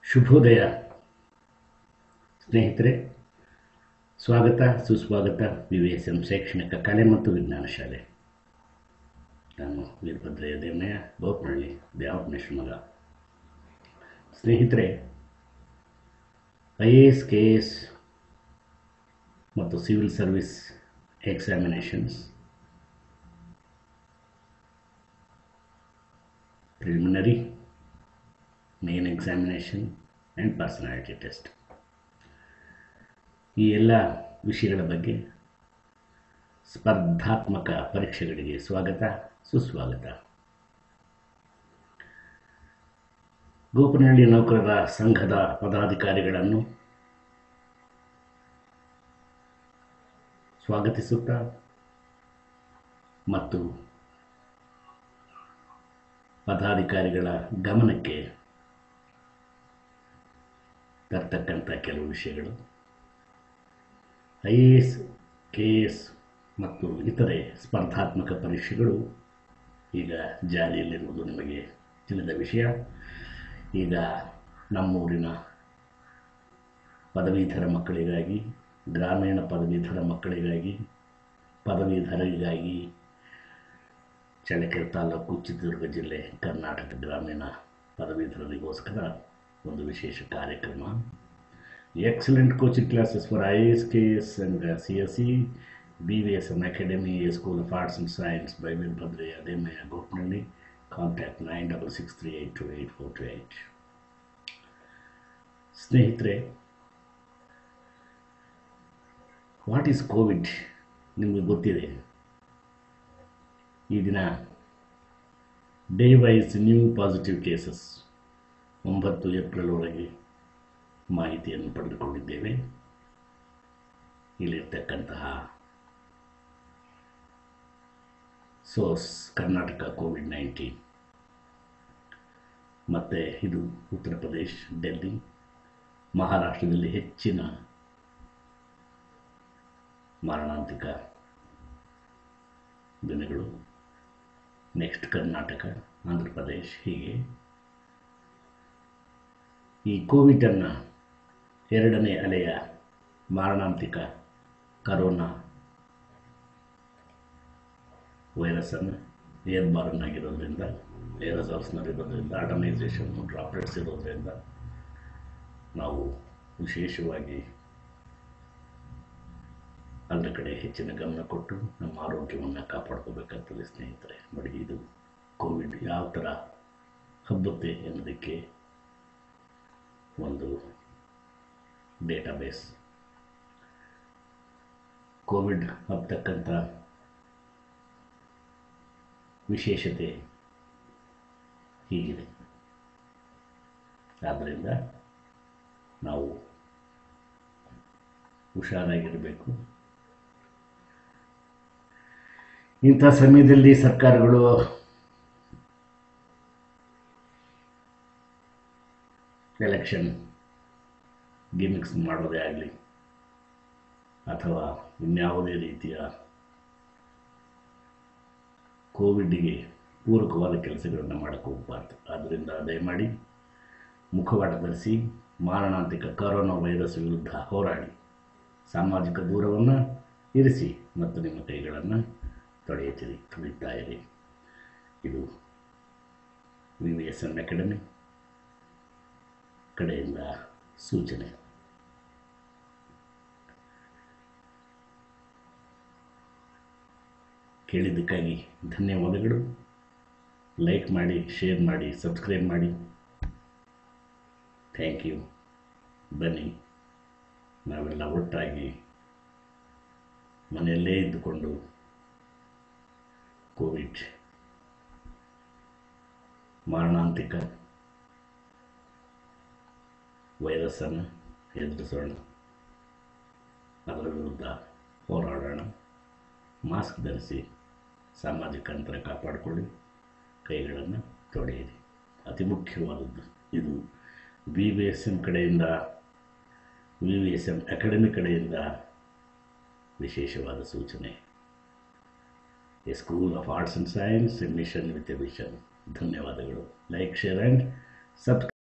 ಶುಭೋದಯ ಸ್ನೇಹಿತರೆ ಸ್ವಾಗತ ಸುಸ್ವಾಗತ ವಿ ವಿ ಎಸ್ ಎಂ ಶೈಕ್ಷಣಿಕ ಕಲೆ ಮತ್ತು ವಿಜ್ಞಾನ ಶಾಲೆ ನಾನು ವೀರಭದ್ರಯ್ಯ ದೇವನಯ್ಯ ಗೋಪನಹಳ್ಳಿ ಬ್ಯಾವಟ್ನೇಶ್ವರ ಮಗ ಸ್ನೇಹಿತರೆ I A S K S ಮತ್ತು civil service examinations preliminary main examination and personality test ಈ ಎಲ್ಲ ವಿಷಯಗಳ ಬಗ್ಗೆ ಸ್ಪರ್ಧಾತ್ಮಕ ಪರೀಕ್ಷೆಗಳಿಗೆ ಸ್ವಾಗತ ಸುಸ್ವಾಗತ ಗೋಪನಹಳ್ಳಿ ನೌಕರರ ಸಂಘದ ಪದಾಧಿಕಾರಿಗಳನ್ನು ಸ್ವಾಗತಿಸುತ್ತಾ ಮತ್ತು ಪದಾಧಿಕಾರಿಗಳ ಗಮನಕ್ಕೆ ತರ್ತಕ್ಕಂಥ ಕೆಲವು ವಿಷಯಗಳು I A S K S ಮತ್ತು ಇತರೆ ಸ್ಪರ್ಧಾತ್ಮಕ ಪರೀಕ್ಷೆಗಳು ಈಗ ಜಾರಿಯಲ್ಲಿರುವುದು ನಿಮಗೆ ತಿಳಿದ ವಿಷಯ ಈಗ ನಮ್ಮೂರಿನ ಪದವೀಧರ ಮಕ್ಕಳಿಗಾಗಿ ಗ್ರಾಮೀಣ ಪದವೀಧರ ಮಕ್ಕಳಿಗಾಗಿ ಪದವೀಧರರಿಗಾಗಿ ಚಳ್ಳಕೆರೆ ತಾಲೂಕು ಚಿತ್ರದುರ್ಗ ಜಿಲ್ಲೆ ಕರ್ನಾಟಕ ಗ್ರಾಮೀಣ ಪದವೀಧರರಿಗೋಸ್ಕರ ಒಂದು ವಿಶೇಷ ಕಾರ್ಯಕ್ರಮ excellent coaching classes for I S K S and C S C B V S M academy school of arts and science by Veerabhadrayya Demayya Gopnalli contact nine double six three eight two eight four two eight ಸ್ನೇಹಿತರೆ what is Covid ನಿಮಗೆ ಗೊತ್ತಿದೆ ಈ ದಿನ day wise new positive cases ಒಂಬತ್ತು ಏಪ್ರಿಲ್ವರೆಗೆ ಮಾಹಿತಿಯನ್ನು ಪಡೆದುಕೊಂಡಿದ್ದೇವೆ ಇಲ್ಲಿರ್ತಕ್ಕಂತಹ ಸೋರ್ಸ್ ಕರ್ನಾಟಕ ಕೋವಿಡ್ ನೈನ್ಟೀನ್ ಮತ್ತು ಇದು ಉತ್ತರ ಪ್ರದೇಶ್ ಡೆಲ್ಲಿ ಮಹಾರಾಷ್ಟ್ರದಲ್ಲಿ ಹೆಚ್ಚಿನ ಮಾರಣಾಂತಿಕ ದಿನಗಳು ನೆಕ್ಸ್ಟ್ ಕರ್ನಾಟಕ ಆಂಧ್ರ ಪ್ರದೇಶ್ ಹೀಗೆ ಈ ಕೋವಿಡನ್ನು ಎರಡನೇ ಅಲೆಯ ಮಾರಣಾಂತಿಕ ಕರೋನಾ ವೈರಸ್ಸನ್ನು ಏರ್ಬಾರ್ನ್ ಆಗಿರೋದ್ರಿಂದ ಏರೋಸಾಲ್ಸ್ನಲ್ಲಿರೋದ್ರಿಂದ ಆಟಮೈಸೇಷನ್ ಡ್ರಾಪ್ಲೆಟ್ಸ್ ಇರೋದ್ರಿಂದ ನಾವು ವಿಶೇಷವಾಗಿ ಅದರ ಕಡೆ ಹೆಚ್ಚಿನ ಗಮನ ಕೊಟ್ಟು ನಮ್ಮ ಆರೋಗ್ಯವನ್ನು ಕಾಪಾಡ್ಕೋಬೇಕಾಗ್ತದೆ ಸ್ನೇಹಿತರೆ ನೋಡಿ ಇದು ಕೋವಿಡ್ ಯಾವ ಥರ ಹಬ್ಬುತ್ತೆ ಅನ್ನೋದಕ್ಕೆ ಒಂದು ಡೇಟಾಬೇಸ್ ಕೋವಿಡ್ ಹಬ್ತಕ್ಕಂಥ ವಿಶೇಷತೆ ಹೀಗಿದೆ ಆದ್ದರಿಂದ ನಾವು ಹುಷಾರಾಗಿರಬೇಕು ಇಂಥ ಸಮಯದಲ್ಲಿ ಸರ್ಕಾರಗಳು ಎಲೆಕ್ಷನ್ ಗಿಮಿಕ್ಸ್ ಮಾಡೋದೇ ಆಗಲಿ ಅಥವಾ ಇನ್ಯಾವುದೇ ರೀತಿಯ ಕೋವಿಡ್ಗೆ ಪೂರಕವಾದ ಕೆಲಸಗಳನ್ನು ಮಾಡೋಕ್ಕೆ ಹೋಗಬಾರ್ದು ಆದ್ದರಿಂದ ದಯಮಾಡಿ ಮುಖವಾಡ ಧರಿಸಿ ಮಾರಣಾಂತಿಕ ಕರೋನಾ ವೈರಸ್ ವಿರುದ್ಧ ಹೋರಾಡಿ ಸಾಮಾಜಿಕ ದೂರವನ್ನು ಇರಿಸಿ ಮತ್ತು ನಿಮ್ಮ ಕೈಗಳನ್ನು ತೊಳೆಯುತ್ತೀರಿ ತುಳಿತಾ ಇರಿ ಇದು V V S N academy ಕಡೆಯಿಂದ ಸೂಚನೆ ಕೇಳಿದ್ದಕ್ಕಾಗಿ ಧನ್ಯವಾದಗಳು ಲೈಕ್ ಮಾಡಿ ಶೇರ್ ಮಾಡಿ ಸಬ್ಸ್ಕ್ರೈಬ್ ಮಾಡಿ ಥ್ಯಾಂಕ್ ಯು ಬನ್ನಿ ನಾವೆಲ್ಲ ಒಟ್ಟಾಗಿ ಮನೆಯಲ್ಲೇ ಇದ್ದುಕೊಂಡು ಕೋವಿಡ್ ಮಾರಣಾಂತಿಕ ವೈರಸ್ಸನ್ನು ಎದುರಿಸೋಣ ಅದರ ವಿರುದ್ಧ ಹೋರಾಡೋಣ ಮಾಸ್ಕ್ ಧರಿಸಿ ಸಾಮಾಜಿಕ ಅಂತರ ಕಾಪಾಡಿಕೊಳ್ಳಿ ಕೈಗಳನ್ನು ತೊಳೆಯಿರಿ ಅತಿ ಮುಖ್ಯವಾದದ್ದು ಇದು ವಿ ವಿ ಎಸ್ ಎಮ್ ಕಡೆಯಿಂದ V V S M academy ಕಡೆಯಿಂದ ವಿಶೇಷವಾದ ಸೂಚನೆ a school of arts and science a mission with a vision ಧನ್ಯವಾದಗಳು ಲೈಕ್ ಶೇರ್ ಆ್ಯಂಡ್ ಸಬ್ಸ್ಕ್ರೈಬ್